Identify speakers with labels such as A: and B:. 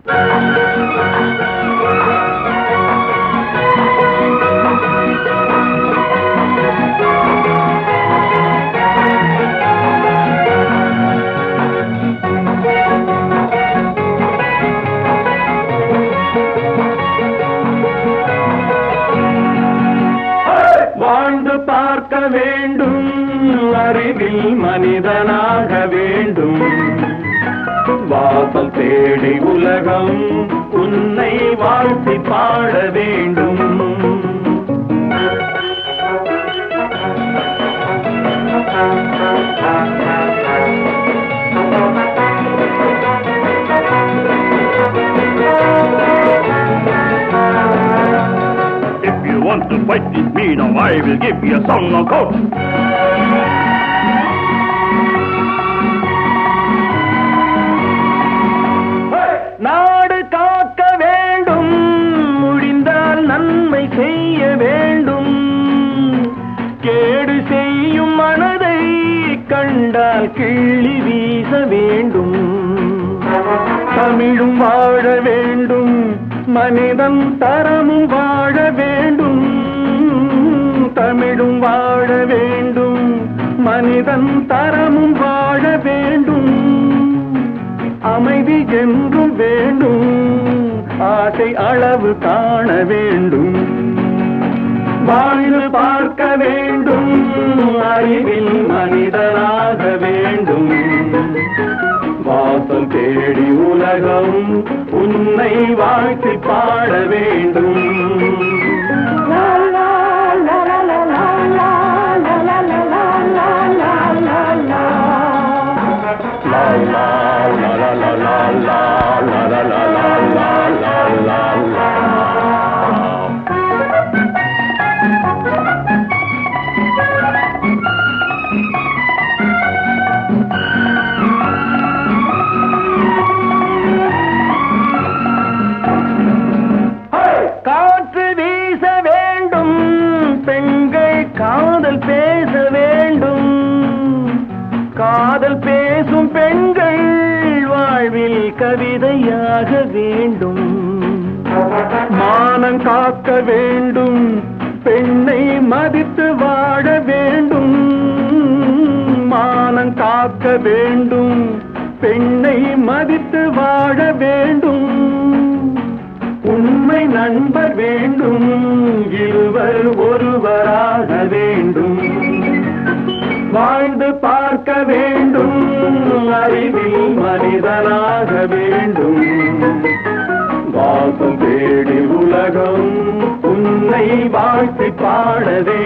A: வாழ்ந்து பார்க்க வேண்டும் அறிவில் மனிதனாக வேண்டும் வாசல் தேடி உலகம் உன்னை வாழ்த்தி பாட வேண்டும்
B: If you want to fight with me now, I will give you a song of hope.
A: நாடு காக்க வேண்டும் முடிந்தால் நன்மை செய்ய வேண்டும் கேடு செய்யும் மனதை கண்டால் கிள்ளி வீச வேண்டும் தமிழும் வாழ வேண்டும் மனிதன் தரமும் வாழ வேண்டும் தமிழும் வாழ வேண்டும் மனிதன் தரமும் வாழ வேண்டும் அமைதி என்றும் வேண்டும் ஆசை அளவு காண வேண்டும் வாழ்ந்து பார்க்க வேண்டும் அறிவில் மனிதனாக வேண்டும் வாசல் தேடி உலகம் உன்னை வாழ்த்தி பாட வேண்டும் லா, லா, லா, லா, லா, லா, லா, லா, லா, லா, லா, லா, லா, லா, லா. La la la la la la la la la la la la la la la காற்று வீச வேண்டும் பெண்கள் காதல் பேச வேண்டும் காதல் பேசும் பெண்கள் வாழ்வில் கவிதையாக வேண்டும் மானம் காக்க வேண்டும் பெண்ணை மதித்து வாழ வேண்டும் மானம் காக்க வேண்டும் பெண்ணை மதித்து வாழ வேண்டும் உண்மை நண்பர் வேண்டும் இருவர் ஒருவராக வேண்டும் வாழ்ந்து பார்க்க வேண்டும் அறிவில் மனிதனாக வேண்டும் வாசம் தேடி உலகம் உன்னை வாழ்த்தி பாட வேண்டும்